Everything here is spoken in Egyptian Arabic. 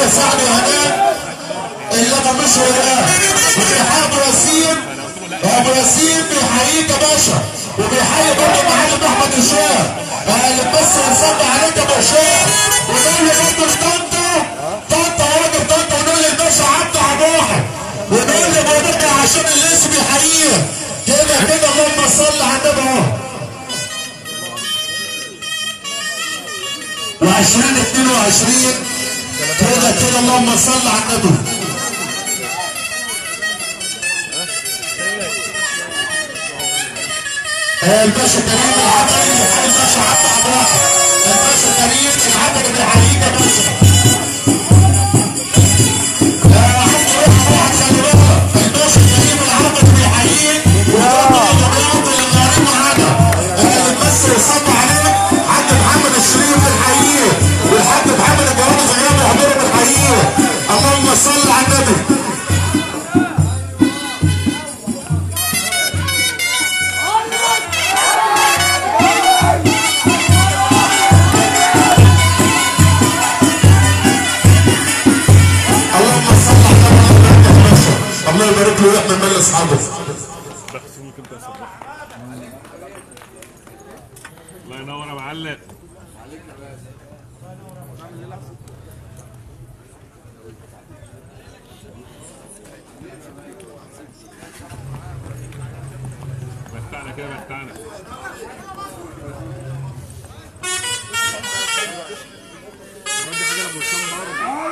يا سعد يا هناء اللي انا مش وياه وبيحيي ابو ياسين ابو ياسين بيحييك يا باشا وبيحيي برضه المعلم احمد هشام اللي بس يصب عليك يا باشا ونقول له برضه طنطا طنطا راجل طنطا ونقول للباشا عبد عبوحه ونقول له بابا عشان الاسم يحييه كده كده اللهم صل على النبي اهو وعشرين اتنين وعشرين كده كده اللهم صل على النبي الباشا كريم العبدي الباشا عبد عبد الباشا كريم العبدي بيحييك يا باشا يا عبد الواحد خلي بالك الباشا كريم العبدي بيحييك وبرضه الجماعات اللي غارين معانا اللي بس يصب عليك حاج محمد الشريف بنحييه والحاج محمد الجواد زياد وحضوره بنحييه اللهم صل على النبي اللهم صل على النبي يا باشا الله يبارك له ويحمي مال اصحابه الله ينور يا معلم متعنا كده متعنا برضه حاجه ابو هشام برضه